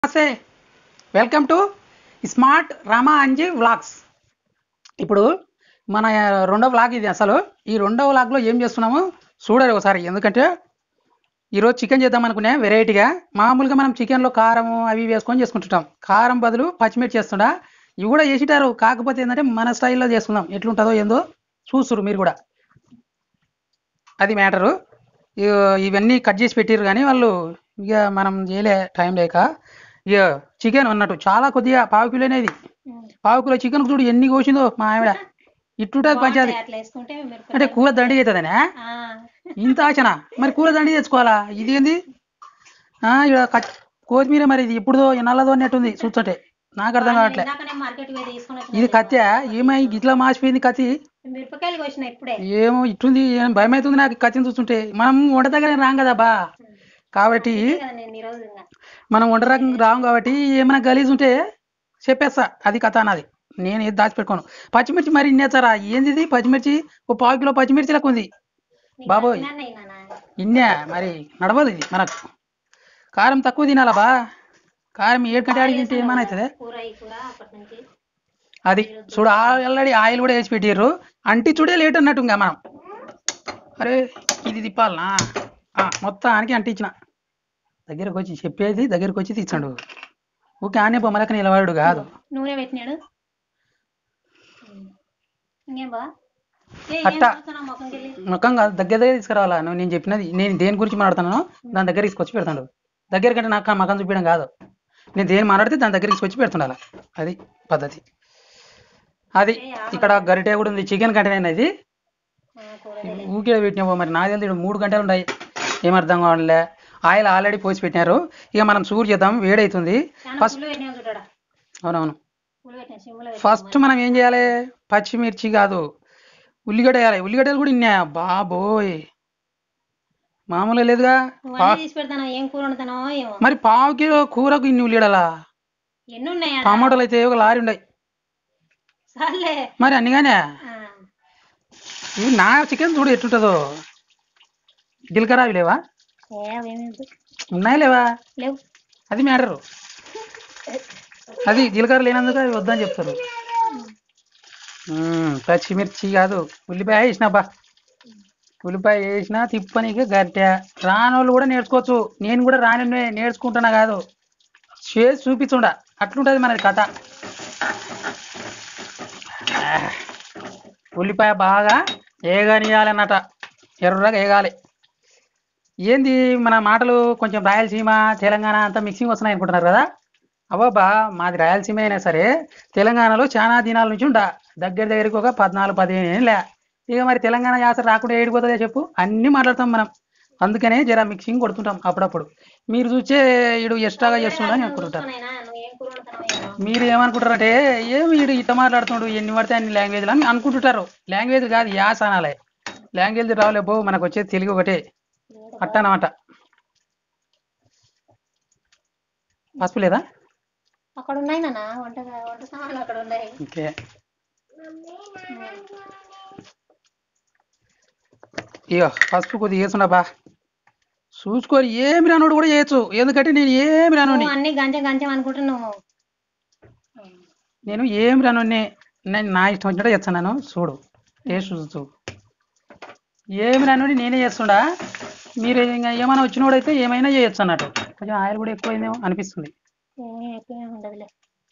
నమస్తే welcome to smart Rama Anji vlogs ఇప్పుడు మన రెండో వ్లాగ్ ఇది అసలు ఈ రెండో వ్లాగ్లో ఏం చేస్తున్నాము చూడాలి ఒకసారి ఎందుకంటే ఈరోజు చికెన్ చేద్దాం అనుకునే వెరైటీగా మామూలుగా మనం చికెన్లో కారం అవి ఇవి వేసుకొని చేసుకుంటుంటాం కారం బదులు పచ్చిమిర్చి చేస్తుండా ఇవి కూడా చేసిటారు కాకపోతే ఏంటంటే మన స్టైల్లో చేసుకుందాం ఎట్లుంటుందో ఏందో చూస్తురు మీరు కూడా అది మ్యాటరు ఇవన్నీ కట్ చేసి పెట్టిర్రు కానీ వాళ్ళు ఇక మనం చేయలే టైం లేక ఇక చికెన్ అన్నట్టు చాలా కొద్దిగా పావు కిలోనే ఇది పావు కిలో చికెన్ చూడు ఎన్ని కోసిందో మా ఆవిడ ఇట్టుంటుంది పంచాది అట్లా వేసుకుంటే మిరపకాయ- అంటే కూర దండి అవుతుందనే ఆ, ఇంత ఆచన మరి కూర దండి తెచ్చుకోవాలా ఇది ఏంది ఆ, ఇక్కడ కచ్- కొత్తిమీర మరి ఇది ఎప్పుడుదో నల్లదో అన్నట్టుంది చూస్తుంటే నాకు అర్థం కావట్లే ఇందాకనే మార్కెట్ పోయి తీసుకొని వచ్చిన ఇది కత్తి ఏమై ఇట్లా మాసిపోయింది కత్తి మిరపకాయలు కోసిన ఇప్పుడే ఏమో ఇట్టుంది ఏం భయం అవుతుంది నాకు ఈ కత్తిని చూస్తుంటే మనం వంట దగ్గర రాం కదా బా కాబట్టి అంతే కదా నేను ఈరోజు ఇంకా. మనం వంట రకం రాం కాబట్టి ఏమైనా గలీజ్ ఉంటే చెప్పేస్తా అది కథ అన్నది నేను ఏది దాచిపెట్టుకోను పచ్చిమిర్చి మరి ఇన్నేస్తారా ఏంది ఇది పచ్చిమిర్చి ఓ పావు కిలో పచ్చిమిర్చి లెక్క ఉంది నీకు బాబోయ్. నచ్చినాన్ని అయినానా? ఇన్నే మరి నడవదు ఇది మనకు కారం తక్కువ తినాలా బా కారం ఏడు కంటే ఆడికి తింటే ఏమైనా అవుతుంది కూర ఈ కూర అప్పటి నుంచి అది చూడు ఆల్రెడీ ఆయిల్ కూడా వేసి పెట్టారు అంటి చూడే లేట్ అన్నట్టు ఇంకా మనం అరే ఇది తిప్పాలనా ఆ, మొత్తానికి అంటించిన దగ్గరకు వచ్చి చెప్పేది దగ్గరకు వచ్చి తీర్చాడు ఊకే ఆనే బొమ్మలకి నిలబడు కాదు నూనె పెట్టినాడు ఇంకేం బా ఏ, ఏం అట్ట. చూస్తున్నావు ముఖంకి వెళ్ళి? ముఖం కాదు దగ్గర దగ్గర తీసుకురావాలా నువ్వు నేను చెప్పినది నేను దేని గురించి మాట్లాడుతున్నానో దాని దగ్గర తీసుకొచ్చి పెడతాడు దగ్గర కంటే నాకు ఆ మకం చూపించడం కాదు నేను దేని మాట్లాడితే దాని దగ్గర తీసుకొచ్చి పెడుతుండాలి అది పద్ధతి అది ఇక్కడ గరిటె కూడా ఉంది చికెన్ కంటెనర్ ఇది ఆ, కూర తినే. ఊకే పెట్టినావు మరి నాకు తెలియదు మూడు గంటలు ఉన్నాయి ఏమర్థం కావట్లే ఆయిల్ ఆల్రెడీ పోసి పెట్టినారు ఇక మనం సూర్ చేద్దాం వేడవుతుంది చాలా ఫస్ట్ పుల్లు పెట్టినా చూడడా అవునవును పుల్లు పెట్టినా సిమ్లో పెట్టినా. ఫస్ట్ మనం ఏం చేయాలి పచ్చిమిర్చి కాదు ఉల్లిగడ్డ వేయాలి ఉల్లిగడ్డలు కూడా ఇన్నా బాబోయ్ మామూలుగా లేదుగా నువ్వు పా- అన్నీ తీసి పెడతాను ఏం కూర వండుతానో ఏమో మరి పావు కిలో కూరకు ఇన్ని ఉల్లిగడ్డలా ఎన్ని ఉన్నాయి ఆడ? టమాటోలు అయితే ఒక లారీ ఉన్నాయి సర్లే మరి అన్నిగానే ఆ, ఇవి నా చికెన్ చూడు ఎట్టుంటుందో జీలకర్ర అవి లేవా ఏ అవేమీ వద్దు. ఉన్నాయా లేవా లేవు అది మ్యాటరు అది జీలకర్ర లేనందుకు అవి వద్దని చెప్తారు మ్మ్, పచ్చిమిర్చి కాదు ఉల్లిపాయ వేసిన బా ఉల్లిపాయ వేసిన తిప్పనీకి గరిటె రానోళ్ళు కూడా నేర్చుకోవచ్చు నేను కూడా రాని నేర్చుకుంటున్నా కాదు చేసి చూపించుండ అట్లుంటది మనది కథ ఆ, ఉల్లిపాయ బాగా ఏగనియాలన్నట ఎర్రగా ఏగాలి ఏంది మన మాటలు కొంచెం రాయలసీమ తెలంగాణ అంతా మిక్సింగ్ వస్తున్నాయి అనుకుంటున్నారు కదా అవ్వబ్బా మాది రాయలసీమ అయినా సరే తెలంగాణలో చాలా దినాల నుంచి ఉండా దగ్గర దగ్గరికి ఒక పద్నాలుగు పదిహేను ఏళ్ళే ఇక మరి తెలంగాణ యాస రాకుండా ఏడిపోతుందో చెప్పు అన్నీ మాట్లాడతాం మనం అందుకనే జర మిక్సింగ్ కొడుతుంటాం అప్పుడప్పుడు మీరు చూసే ఇడు ఎక్స్ట్రాగా చేస్తుండ అని అనుకుంటుంటారు చూస్తున్నాయినా, నువ్వు ఏం కూర వండుతున్నావో ఏమో. మీరు ఏమనుకుంటారంటే ఏం వీడు ఇట్ట మాట్లాడుతున్నాడు ఎన్ని పడితే అన్ని లాంగ్వేజ్లు అని అనుకుంటుంటారు లాంగ్వేజ్ కాదు యాస అనాలే లాంగ్వేజ్ రావులే బో మనకు వచ్చేది తెలుగు ఒకటే అట్టనమాట పసుపు లేదా అక్కడ ఉన్నాయి నాన్న వంట వంట సామాన్లు అక్కడ ఉన్నాయి ఓకే ఇక పసుపు కొద్దిగా వేసున్నా బా చూసుకొని ఏమి రానోడు కూడా చేయొచ్చు ఎందుకంటే నేను ఏమి రానోని నువ్వు అన్ని గంజం గంజం అనుకుంటున్నావు నేను ఏమి రానోని నేను నా ఇష్టం వచ్చినట్టు చేస్తున్నాను చూడు టేస్ట్ చూస్తూ ఏమి రానోని నేనే చేస్తుండా మీరు ఇంకా ఏమైనా వచ్చినోడైతే ఏమైనా చేయొచ్చు అన్నట్టు కొంచెం ఆయిల్ కూడా ఎక్కువైందేమో అనిపిస్తుంది ఏమీ ఎక్కువ ఉండదులే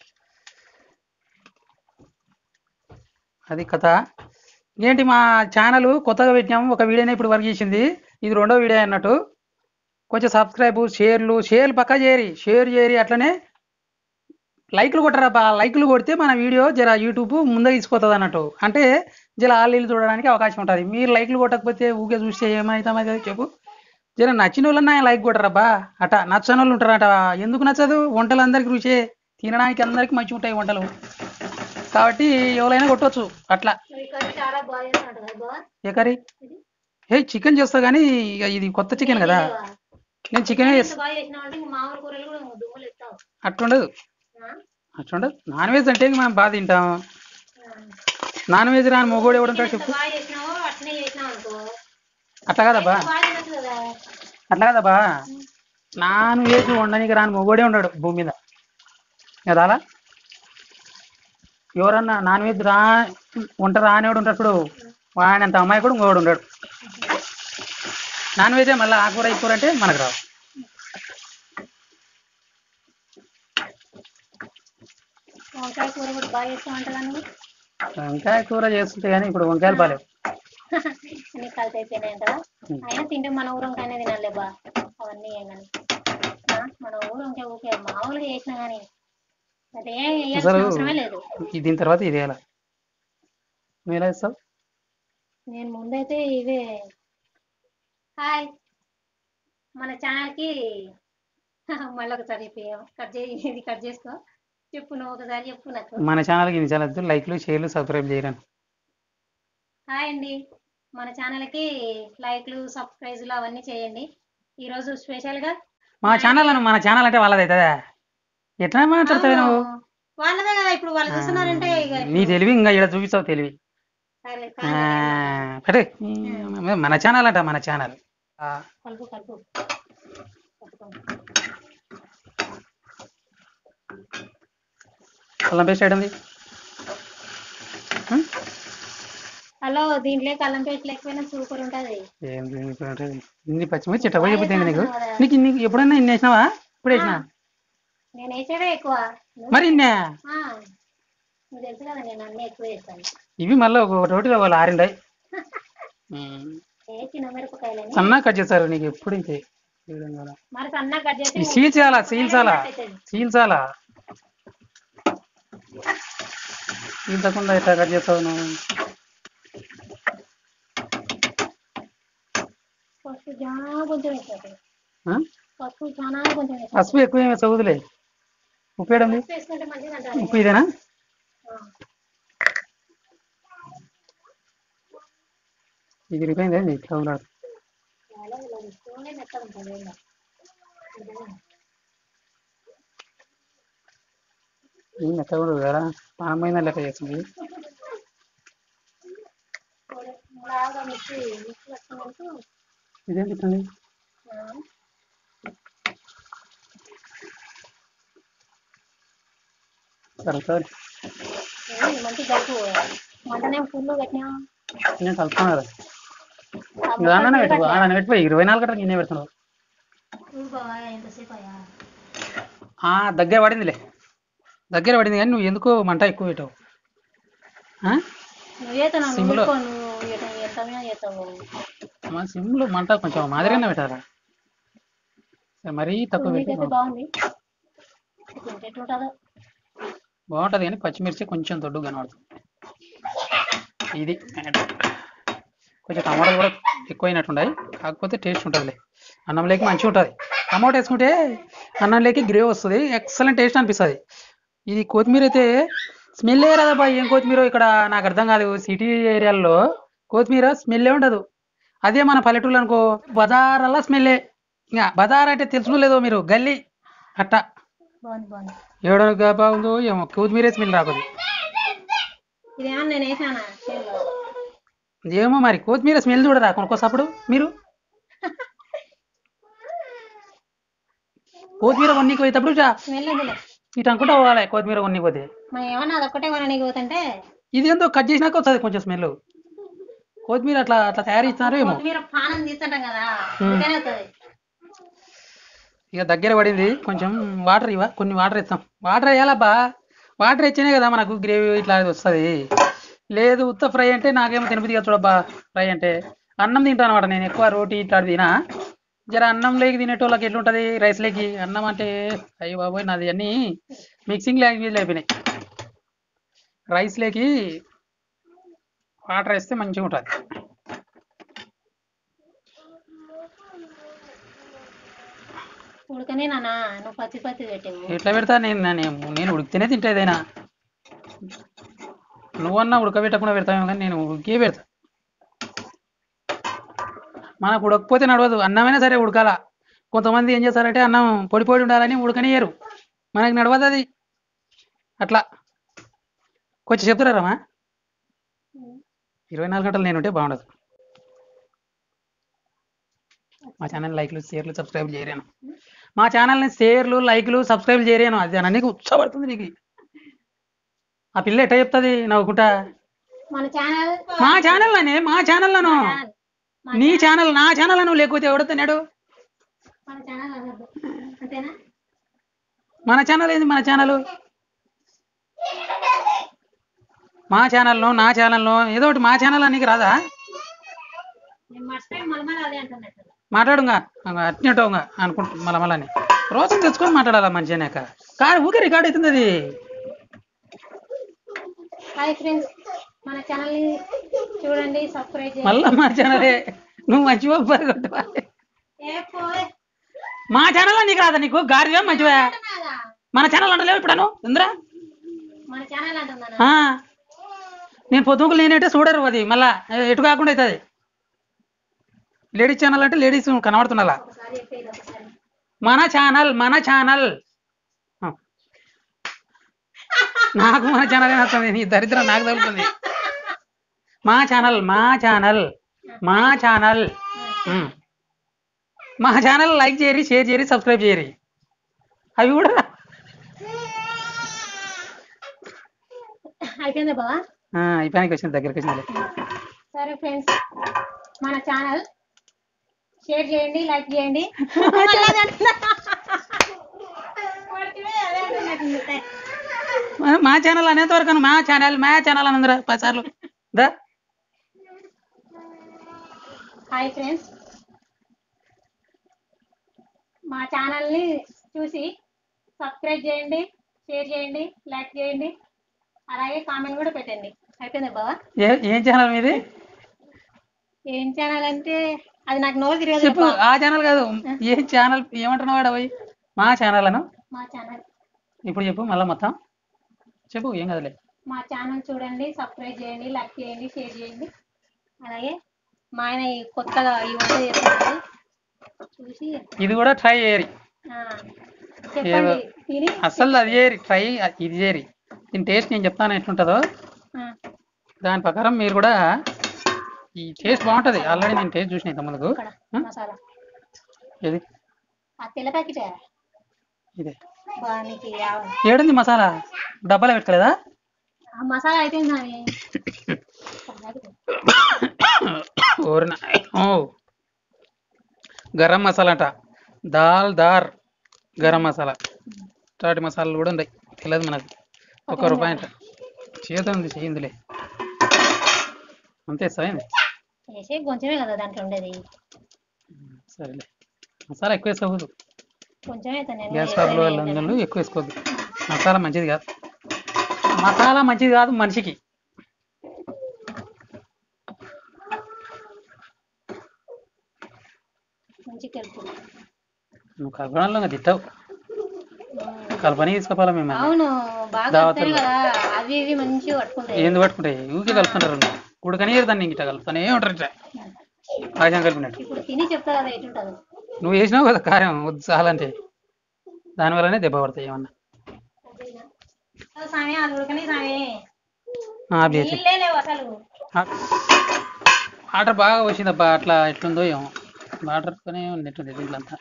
అది కథ ఏంటి మా ఛానల్ కొత్తగా పెట్టినాము ఒక వీడియోనే ఇప్పుడు వర్క్ చేసింది ఇది రెండో వీడియో అన్నట్టు కొంచెం సబ్స్క్రైబ్ షేర్లు షేర్లు పక్కా చేయరి షేర్ చేయరి అట్లనే లైక్లు కొట్టరా లైక్లు కొడితే మన వీడియో జర యూట్యూబ్ ముందే తీసుకుపోతుంది అన్నట్టు అంటే జర ఆళ్ళు చూడడానికి అవకాశం ఉంటుంది మీరు లైక్లు కొట్టకపోతే ఊకే చూస్తే ఏమవుతామో కదా చెప్పు జర నచ్చిన వాళ్ళన్నా లైక్ కొట్టరబ్బా అట నచ్చని వాళ్ళు ఉంటారట ఎందుకు నచ్చదు వంటలు అందరికి రుచే తినడానికి అందరికి మంచిగా ఉంటాయి వంటలు కాబట్టి ఎవరైనా కొట్టవచ్చు అట్లా చాలా బాగా ఏ కర్రీ ఏ చికెన్ చేస్తా కానీ ఇక ఇది కొత్త చికెన్ కదా నేను చికెన్ బాగా చేసినావంటే ఇంక మామూలు కూరలు కూడా దుమ్ములు ఎత్తావు అట్లుండదు ఆ? అట్లుండదు నాన్ వెజ్ అంటే ఇంక మనం బాగా తింటాం నాన్ వెజ్ రాని మొగోడు ఎవడంటాడు ఎంత చెప్పు బాగా చేసినావో అట్నే చేసినావు అనుకో అట్లా కదబ్బా బాగా తినచ్చు కదా అట్లా కదబ్బా నాన్ వెజ్ వండడానికి రాని మొగోడే ఉన్నాడు భూమి మీద చాలా ఎవరన్నా నాన్ వెజ్ రా వంట రానివాడు ఉంటాడు ఇప్పుడు వాడినంత అమ్మాయి కూడా ఇంకోడు ఉంటాడు నాన్ వెజే మళ్ళీ ఆ కూర ఈ కూర అంటే మనకు రావు వంకాయ కూర కూడా బాగా చేస్తామంటదా నువ్వు వంకాయ కూర చేస్తుంటే కానీ ఇప్పుడు వంకాయలు బాలేవు అన్ని కలిసి అయిపోయినాయి అంటదా ఉం. అయినా తింటే మన ఊరు వంకాయనే తినాలి బా అవన్నీ ఏం కానీ ఆ, మన ఊరు వంకాయ ఊకే మామూలుగా చేసినా కానీ అదే వేయాల్సిన అసలు అవసరమే లేదు ఇది దీని తర్వాత ఇది ఎలా నువ్వు ఎలా ఇస్తావు నేను ముందైతే ఇవే హాయ్ మన ఛానల్కి మళ్ళీ ఒకసారి కట్ చేయి ఇది కట్ చేసుకో చెప్పు నువ్వు ఒకసారి చెప్పు నాకు మన ఛానల్కి ఇది చాలా లైక్లు షేర్లు సబ్స్క్రైబ్ చేయరాను హాయ్ అండి మన ఛానల్కి లైక్లు సబ్స్క్రైజ్లు అవన్నీ చేయండి ఈరోజు స్పెషల్గా మా ఛానల్ అను మన ఛానల్ అంటే వాళ్ళది అవుతుందా ఎట్లా మాట్లాడతావు నువ్వు వాళ్ళదే కదా ఇప్పుడు వాళ్ళు చూస్తున్నారంటే ఇక నీ తెలివి ఇంకా ఇక్కడ చూపిస్తావు తెలివి సర్లే, ఆ, సర్లే. కరే మన ఛానల్ అంట మన ఛానల్ కలుపు కలుపు కలుపుకో. అల్లం పేస్ట్ ఏంటి హలో దీంట్లో అల్లం పేస్ట్ లేకపోయినా సూపర్ ఉంటది ఇన్ని పచ్చిమిర్చి చెట్ట పోయి చెప్పింది నీకు నీకు ఇన్ని ఎప్పుడైనా ఇన్ని వేసినావా ఇప్పుడు వేసినా నేను వేసేదే ఎక్కువ నువ్వు- మరి ఇన్నే ఆ, నువ్వు తెలుసు కదా నేను అన్ని ఎక్కువ వేస్తాను ఇవి మళ్ళీ ఒక రోటి వాళ్ళు ఆరిండాయి ఏ చిన్న మిరపకాయలని సన్నగా కట్ చేస్తారు నీకు ఎప్పుడు ఇంతే ఈ విధంగా. మరి సన్నగా కట్ చేసి ఈ చీల్చాలా చీల్చాలా చీల్చాలా చీల్చకుండా ఎట్లా కట్ చేస్తావు నువ్వు పసుపు చాలా కొంచెం వేసుకోవాలి ఆ? పసుపు చాలా కొంచెం వేసుకోవాలి పసుపు ఎక్కువ ఏమి చదువులే ఉప్పు వేయడం పసుపు వేసుకుంటే మంచిది అంటారు ఉప్పు ఇదేనా ఇది రిపోయింది ఏంది ఇట్లా ఉన్నాడు చాలా ఇలా తీసుకుంటే మెత్తగా ఉంటుంది ఏం కాదు. ఏం ఎట్లా కూడా కదా పానమైన లెక్క చేస్తుంది పొడి బాగా మిక్సీ మిక్సీ పట్టుకున్నాక ఇదేంటి ఇట్లా ఆ, సరే సరే ఏయ్, మంచి గడుపు మంటనే ఫుల్ పెట్టినా నేను కలుపుకున్నారు దాన్ని పెట్టు ఆడని పెట్టిపోయి ఇరవై నాలుగు గంటలకు నేనే పెడుతున్నావు ఊరుకోవా ఎంతసేపు అయ్యా ఆ, దగ్గర పడిందిలే దగ్గర పడింది కానీ నువ్వు ఎందుకో మంట ఎక్కువ పెట్టావు ఆ? నువ్వు చేస్తున్నావు నువ్వు సిమ్లో. పెట్టుకో, నువ్వు ఎంత ఎంత సమయం చేస్తావు మా సిమ్లో మంట కొంచెం మాదిరిగానే పెట్టాలా సరే, మరీ తక్కువ పెట్టి నీకైతే బాగుంది తింటే ఎట్లుంటుందో బాగుంటుంది కానీ పచ్చిమిర్చి కొంచెం దొడ్డు కనబడుతుంది ఇది matter. కొంచెం టమాటాలు కూడా ఎక్కువైనట్టున్నాయి కాకపోతే టేస్ట్ ఉంటుందిలే అన్నం లేక మంచిగా ఉంటుంది టమాటా వేసుకుంటే అన్నం లేక గ్రేవ్ వస్తుంది ఎక్సలెంట్ టేస్ట్ అనిపిస్తుంది ఇది కొత్తిమీర అయితే స్మెల్ రాదబ్బా ఏం కొత్తిమీర ఇక్కడ నాకు అర్థం కాదు సిటీ ఏరియాల్లో కొత్తిమీర స్మెల్లే ఉండదు అదే మన పల్లెటూళ్ళు అనుకో బజారల్లా స్మెల్లే ఇంకా బజార్ అంటే తెలుసునో లేదో మీరు గల్లీ అట్ట బాగుంది బాగుంది ఏడో బాగుందో ఏమో కొత్తిమీర స్మెల్ రాకూడదు ఇదేమన్నా నేను వేసానా చేనులో? ఏమో మరి కొత్తిమీర స్మెల్ చూడరా కొనుక్కోసప్పుడు మీరు కొత్తిమీర కొన్నికి పోయేటప్పుడు జా- స్మెల్ వదిలే ఇటు అనుకుంటా పోవాలి కొత్తిమీర కొన్నికి పోతే మనం ఏమన్నా అదొక్కటే కొనడానికి పోతుంటే ఇది ఏందో కట్ చేసినాక వస్తుంది కొంచెం స్మెల్ కొత్తిమీర అట్లా అట్లా తయారు ఇస్తున్నారు ఏమో కొత్తిమీర పానం తీస్తుంటాం కదా అందుకనే వస్తుంది ఇక దగ్గర పడింది కొంచెం వాటర్ ఇవ్వ కొన్ని వాటర్ ఇస్తాం వాటర్ వేయాలబ్బా వాటర్ ఇచ్చినే కదా మనకు గ్రేవీ ఇట్లా వస్తుంది లేదు ఉత్త ఫ్రై అంటే నాకేమో తినబుద్ధి కదా చూడబ్బా ఫ్రై అంటే అన్నం తింటాను అనమాట నేను ఎక్కువ రోటీ ఇట్లా తినా జర అన్నం లేకి తినేటోళ్ళకి ఎట్లుంటుంది రైస్ లేకి అన్నం అంటే అయ్యి బాబోయ్ నాది అన్నీ మిక్సింగ్ లాంగ్వేజ్లు అయిపోయినాయి రైస్ లేకి వాటర్ వేస్తే మంచిగా ఉంటుంది ఉడకనే నాన్న నువ్వు పచ్చి పచ్చి పెట్టావు ఎట్లా పెడతా నేను నేను నేను ఉడికితేనే తింటా ఏదైనా నువ్వన్నా ఉడకబెట్టకుండా పెడతావేమో కానీ నేను ఉడికే పెడతా మనకు ఉడకపోతే నడవదు అన్నమైనా సరే ఉడకాల కొంతమంది ఏం చేస్తారంటే అన్నం పొడి పొడి ఉండాలని ఉడకనియరు మనకి నడవదు అది అట్లా కొంచెం చెప్తారమ్మా ఇరవై నాలుగు గంటలు నేను ఉంటే బాగుండదు మా ఛానల్ లైక్లు షేర్లు సబ్స్క్రైబ్ చేయలేను మా ఛానల్ని షేర్లు లైక్లు సబ్స్క్రైబ్ చేయలేను అది అని నీకు ఉత్సాహపడుతుంది నీకు ఆ పిల్ల ఎట్ట చెప్తుంది నవ్వుకుంటా మన ఛానల్ మా ఛానల్ అనే మా ఛానల్లను నీ ఛానల్ నా ఛానల్ నువ్వు లేకపోతే ఎవడతాడు మన ఛానల్ అనొద్దు అంతేనా మన ఛానల్ ఏంది మన ఛానల్ మా ఛానల్లో నా ఛానల్లో ఏదో ఒకటి మా ఛానల్ అని నీకు రాదా నేను మర్చిపోయి మళ్ళీ మళ్ళీ అదే అంటున్నట్టు మాట్లాడుగా అట్నేటోగా అనుకుంటా మళ్ళీ మళ్ళీ రోజు తెచ్చుకొని మాట్లాడాలా మంచిగానేక కానీ ఊకే రికార్డ్ అవుతుంది అది హాయ్ ఫ్రెండ్స్ మన ఛానల్ ని చూడండి సబ్స్క్రైబ్ చేయండి మళ్ళా మా ఛానలే నువ్వు మంచిగా పరిగొట్టాలి ఏ పోయ్. మా ఛానల్ నీకు రాదా నీకు గారివే మంచివా అంటున్నాగా. మన ఛానల్ అంటలేవు ఇప్పుడు ఇంద్రా మన ఛానల్ అంటున్నాను ఆ. నేను పొద్దుకులు నేనంటే చూడరు అది మళ్ళా ఎటు కాకుండా అవుతుంది లేడీస్ ఛానల్ అంటే లేడీస్ కనబడుతుండాలా ఒకసారి చెప్పేది ఒకసారి మన ఛానల్ మన ఛానల్ ఆ. నాకు మన ఛానల్ వస్తుంది నీ దరిద్రం నాకు తగులుతుంది మా ఛానల్ మా ఛానల్ మా ఛానల్ ఉమ్. మా ఛానల్ లైక్ చేయరి షేర్ చేయరి సబ్స్క్రైబ్ చేయరి అవి కూడా అయిపోయిందా బావా ఆ, అయిపోయానికి వచ్చింది దగ్గరికి వచ్చింది సరే ఫ్రెండ్స్ మన ఛానల్ షేర్ చేయండి లైక్ చేయండి మా- మా ఛానల్ అనేంత వరకు మా ఛానల్ మా ఛానల్ అనందరా పది సార్లు దా హాయ్ ఫ్రెండ్స్ మా ఛానల్ని చూసి సబ్స్క్రైబ్ చేయండి షేర్ చేయండి లైక్ చేయండి అలాగే కామెంట్ కూడా పెట్టండి అయిపోయిందా బావా ఏ ఏం ఛానల్ మీది ఏం ఛానల్ అంటే అది నాకు నోరు తిరగదు చెప్పు బావ. ఆ ఛానల్ కాదు ఏం ఛానల్ ఏమంటున్నావు వాడు అవి మా ఛానల్ అను మా ఛానల్ ఇప్పుడు చెప్పు మళ్ళీ మొత్తం చెప్పు ఏం కదలే మా ఛానల్ చూడండి సబ్స్క్రైబ్ చేయండి లైక్ చేయండి షేర్ చేయండి అలాగే మా ఆయన ఈ కొత్తగా ఈ వంట చేస్తున్నాడు చూసి ఇది కూడా ట్రై చేయరి ఆ, చెప్పండి తిని అసలు అది చేయరి ట్రై ఇది చేయరి దీని టేస్ట్ నేను చెప్తాను ఎట్లుంటుందో ఆ, దాని ప్రకారం మీరు కూడా ఈ టేస్ట్ బాగుంటుంది ఆల్రెడీ నేను టేస్ట్ చూసిన ఇంత ముందుకు ఇక్కడ మసాలా ఇది ఆ తెల్ల ప్యాకెట్ ఇదే బా నీకు యా- ఏడుంది మసాలా డబ్బాలో పెట్టుకోలేదా ఆ మసాలా అయిపోయింది నాని ఓరిన ఓ గరం మసాలా అంట దాల్ దార్ గరం మసాలా చాటి మసాలాలు కూడా ఉన్నాయి తెలియదు మనకు ఒక రూపాయి అంట చేత ఉంది చేయిందిలే అంతే సరైంది వేసే కొంచెమే కదా దాంట్లో ఉండేది సరేలే మసాలా ఎక్కువ వేసుకోవద్దు కొంచెమే అయితే నేను గ్యాస్ స్టవ్లో లందన్లు ఎక్కువ వేసుకోవద్దు మసాలా మంచిది కాదు మసాలా మంచిది కాదు మనిషికి మంచి కలుపు నువ్వు కలపడంలో ఇంకా తిట్టావు కలపని తీసుకోపాలా మేము అవును బాగా దావతుల్లో. వస్తాయి కదా అవి ఇవి మంచిగా పట్టుకుంటాయి ఏంది పట్టుకుంటాయి ఊరికే కలుపుతుంటారు ఉడకని దాన్ని ఇంక కలుపుతానే ఉంటారు ఇట్లా ఆశం కలిపినట్టు ఇప్పుడు తిని చెప్తా కదా ఎటుంటుందో నువ్వు వేసినావు కదా కారం వద్దు చాలంటే దానివల్లనే దెబ్బ పడతాయి ఏమన్నా ఓ స్వామి అది ఉడకని స్వామి ఆ, అవి అయితే. నీళ్ళే లేవు అసలు ఆ- వాటర్ బాగా వచ్చిందబ్బా అట్లా ఎట్లుందో ఏమో వాటర్తోనే ఉన్నట్టుంది దీంట్లో అంతా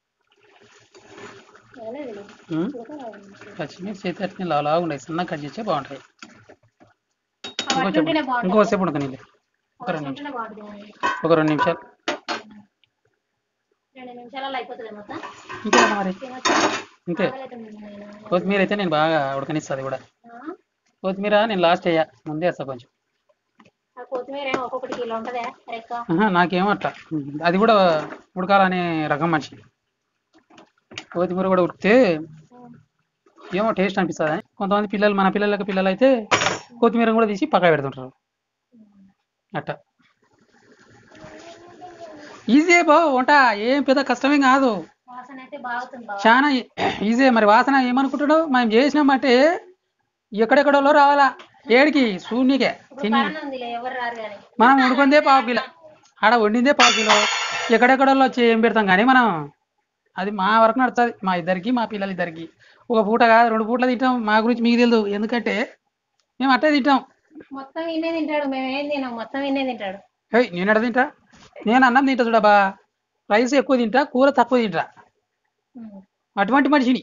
ఏలేదు. ఉమ్. ఉడకరాదు. పచ్చిమిర్చి అయితే అట్నే లావు లావు ఉన్నాయి సన్న కట్ చేస్తే బాగుంటాయి అవి ఇంకో అట్లుంటేనే చెప్పు బాగుంటుంది ఇంకోసేపు ఉడకనీలే ఒక రెండు నిమిషాలు అట్లుంటేనే బాగుంటుంది ఒక రెండు నిమిషాలు రెండు నిమిషాలలో అయిపోతుంది మొత్తం ఇంకే మరి తినొచ్చు ఇంతే ఆకలైతుంది నాయనా. కొత్తిమీర అయితే నేను బాగా ఉడకనిస్తుంది కూడా ఆ? కొత్తిమీర నేను లాస్ట్ అయ్యా ముందే వేస్తా కొంచెం ఆ కొత్తిమీర ఏమో ఒక్కొక్కటి కిలో ఉంటుందా రెక్క ఆహా, నాకేమో అట్లా అది కూడా ఉడకాలనే రకం మనిషి కొత్తిమీర కూడా ఉడికితే ఏమో టేస్ట్ అనిపిస్తుంది కొంతమంది పిల్లలు మన పిల్లలకి పిల్లలు అయితే కొత్తిమీర కూడా తీసి పక్క పెడుతుంటారు అట్ట ఈజీ బా వంట ఏం పెద్ద కష్టమేం కాదు వాసన అయితే బాగుంటుంది బాగా చాలా ఈజీ మరి వాసన ఏమనుకుంటున్నావు మనం చేసినామంటే ఎక్కడెక్కడో రావాలా ఏడికి శూన్యకే ఇప్పుడు తిని కరోనా ఉందిలే ఎవరు రారు కానీ మనం వండుకుందే పావు కిలో ఆడ వండిందే పావు కిలో ఎక్కడెక్కడో వచ్చి ఏం పెడతాం కానీ మనం అది మా వరకు నడుస్తుంది మా ఇద్దరికి మా పిల్లల ఇద్దరికి ఒక పూట కాదు రెండు పూటలు తింటాం మా గురించి మీకు తెలియదు ఎందుకంటే మేము అట్టే తింటాం మొత్తం ఇన్నే తింటాడు మేము ఏం తినాం మొత్తం ఇన్నే తింటాడు హే నేను ఎడ తింటా నేను అన్నం తింటా చూడబా రైస్ ఎక్కువ తింటా కూర తక్కువ తింటా ఉమ్. అటువంటి మనిషిని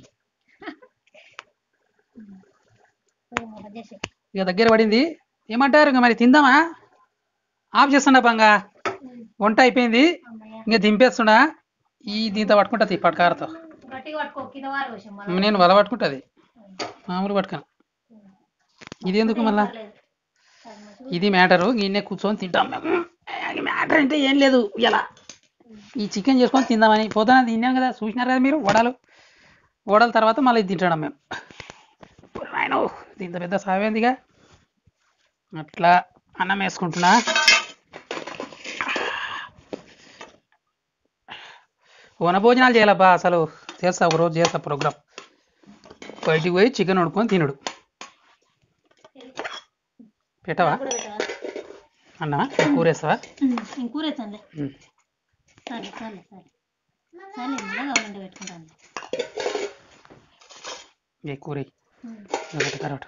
పోయి మొదలు చేసి ఇక దగ్గర పడింది ఏమంటారు ఇక మరి తిందామా ఆఫ్ చేస్తున్నా పంగా వంట అయిపోయింది అమ్మయ్య ఇంకా దింపేస్తున్నా ఈ దీంతో పట్టుకుంటుంది పట్కారతో గట్టిగా పట్టుకో కింద వారు విషయం మళ్ళీ నేను వల పట్టుకుంటుంది మామూలు పట్టుకాను ఇది ఎందుకు మళ్ళా ఇది మ్యాటరు గిన్నె కూర్చొని తింటాం మేము మ్యాటర్ అంటే ఏం లేదు ఇలా ఈ చికెన్ చేసుకొని తిందామని పోతాన తిన్నాం కదా చూసినారు కదా మీరు వడలు వడల తర్వాత మళ్ళీ ఇది తింటాం మేము ఆయన ఇంత పెద్ద సావేందిగా అట్లా అన్నం వేసుకుంటున్నా వన భోజనాలు చేయాలబ్బా అసలు చేస్తా ఒక రోజు చేస్తా ప్రోగ్రామ్ బయటికి పోయి చికెన్ వండుకొని తినడు పెట్టవా అన్నా కూర వేస్తావా ఇంకూరేసండి ఉమ్. సరే సరే సరే సరే మళ్ళీ కావాలంటే పెట్టుకుంటాను ఏ కూర ఒకటి కరవట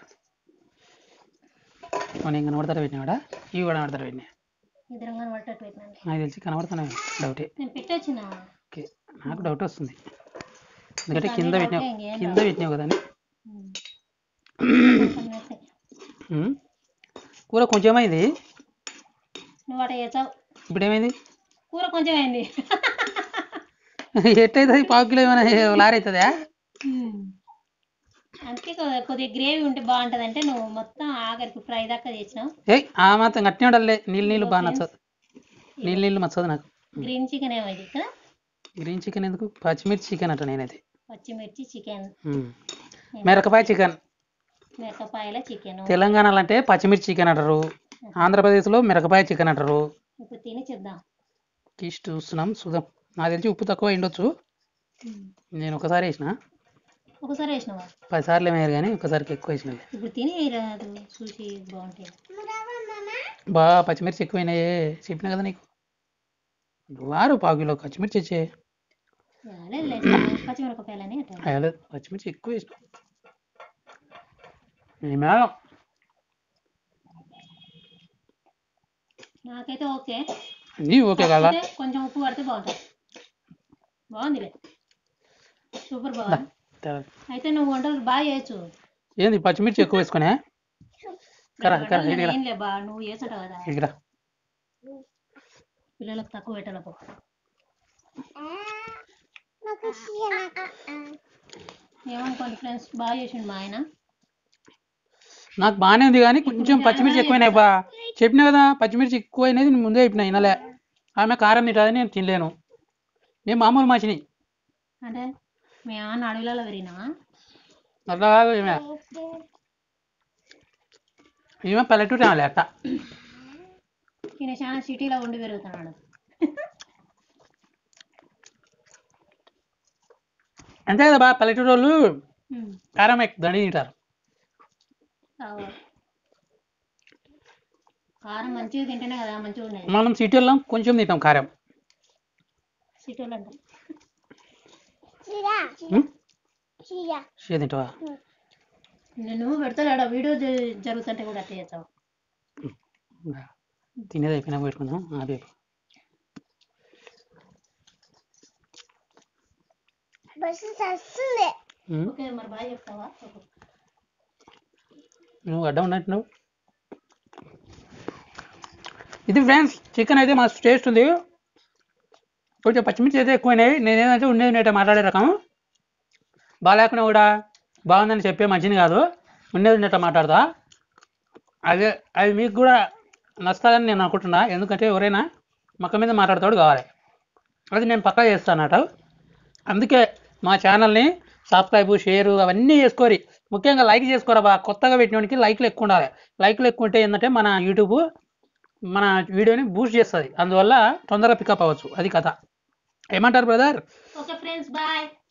నేను కనబడతారా పెట్టినావాడా ఇవి కూడా కనబడతారా పెట్టినా ఇద్దరం కానీ పట్టట్టు పెట్టినాను నాకు తెలిసి కనబడుతున్నా డౌటే నేను పెట్టొచ్చిన ఓకే నాకు డౌట్ వస్తుంది ఎందుకంటే కింద డౌటే పెట్టినావు ఇంకేం కింద పెట్టినావు కదా అని. కొన్ని వేస్తాయి. ఉమ్. కూర కొంచెం అయింది నువ్వు అట చేసావు ఇప్పుడు ఏమైంది కూర కొంచెం అయింది ఎట్టయితుంది పావు కిలో ఏమైనా లారీ అవుతుందా అందుకే కొ- కొద్దిగా గ్రేవీ ఉంటే బాగుంటది అంటే నువ్వు మొత్తం ఆఖరికి ఫ్రై దాకా చేసినావు ఏయ్ ఆ మాత్రం గట్టినే ఉండాలి నీళ్ళు నీళ్ళు బాగా నచ్చదు నీళ్ళు నీళ్ళు నచ్చదు నాకు గ్రీన్ చికెన్ ఏమో ఇది కదా గ్రీన్ చికెన్ ఎందుకు పచ్చిమిర్చి చికెన్ అంట నేనైతే పచ్చిమిర్చి చికెన్ ఉమ్. మిరపకాయ చికెన్ మిరపకాయల చికెన్ తెలంగాణలో అంటే పచ్చిమిర్చి చికెన్ అంటారు ఆంధ్రప్రదేశ్లో మిరపకాయ చికెన్ అంటారు ఇప్పుడు తిని చూద్దాం తీసి చూస్తున్నాం చూద్దాం నాకు తెలిసి ఉప్పు తక్కువ ఉండొచ్చు నేను ఒకసారి వేసిన ఒకసారి వేసినావా పదిసార్లు ఏమయ్యారు కానీ ఒకసారికి ఎక్కువ వేసిన ఇప్పుడు తిని రాదు చూసి బాగుంటాయి బాగా పచ్చిమిర్చి ఎక్కువైనాయే చెప్పిన కదా నీకు వారు పావు కిలో పచ్చిమిర్చి ఇచ్చే లేదు లేదు పచ్చిమిరపకాయలని అట్లా అయ్యలేదు పచ్చిమిర్చి ఎక్కువ వేసిన ఈ మేడం నాకైతే ఓకే నీ ఓకే కదా కాకపోతే కొంచెం ఉప్పు పడితే బాగుంటుంది బాగుందిలే సూపర్ బాగుంది అయితే నువ్వు వంటలు బాగా చేయొచ్చు ఏంది పచ్చిమిర్చి ఎక్కువ వేసుకునే కరా కరా వంటలు ఇదిగరా ఏం లే బా నువ్వు చేసాడు కదా ఇదిగరా పిల్లలకు తక్కువ పెట్టాలకు ఏమనుకోండి ఫ్రెండ్స్ బాగా చేసిండు మా ఆయన నాకు బాగానే ఉంది కానీ కొంచెం పచ్చిమిర్చి ఎక్కువైనాయి బా చెప్పినా కదా పచ్చిమిర్చి ఎక్కువైనది నేను ముందే చెప్పిన వినలే ఆమె కారం తింటుంది నేను తినలేను నేను మామూలు మనిషిని అంటే మీ అన్న అడవిలలో పెరిగినావా అట్లా కాదు ఈమె ఈమె పల్లెటూరు ఆమె అట్ట ఈయన చాలా సిటీలో ఉండి పెరుగుతున్నాడు అంతే కదా బా పల్లెటూరు వాళ్ళు ఉమ్, కారం ఎక్కువ దండి తింటారు అవు. కారం మంచిగా తింటేనే కదా మంచిగా ఉండేది మనం సిటీలో కొంచెం తింటాం కారం సిటీలో అంటే ఉం? షే తింటావా నేను పెడతాడు వీడియో జ- జరుగుతుంటే కూడా అట్లా చేస్తావు తినేది అయిపోయినా పెట్టుకుందాం అదే ఉం? ఓకే మరి బాగా చెప్తావా ఓకే. నువ్వు అడ్డం ఉన్నట్టున్నావు ఇది ఫ్రెండ్స్ చికెన్ అయితే మస్తు టేస్ట్ ఉంది కొంచెం పచ్చిమిర్చి అయితే ఎక్కువైనాయి నేను ఏంటంటే ఉండేది నేట మాట్లాడే రకం బాగాలేకుండా కూడా బాగుందని చెప్పే మంచిది కాదు ఉండేది నేట మాట్లాడతా అదే అది మీకు కూడా నచ్చుతుందని నేను అనుకుంటున్నా ఎందుకంటే ఎవరైనా మొక్క మీద మాట్లాడతాడు కావాలి అది నేను పక్కా చేస్తానట అందుకే మా ఛానల్ని సబ్స్క్రైబ్ షేర్ అవన్నీ చేసుకోరి ముఖ్యంగా లైక్ చేసుకోరా బా కొత్తగా పెట్టినోడికి లైక్లు ఎక్కువ ఉండాలి లైక్లు ఎక్కువ ఉంటే ఏంటంటే మన యూట్యూబ్ మన వీడియోని బూస్ట్ చేస్తుంది అందువల్ల తొందరగా పికప్ అవ్వచ్చు అది కథ ఏమంటారు బ్రదర్ ఓకే ఫ్రెండ్స్ బాయ్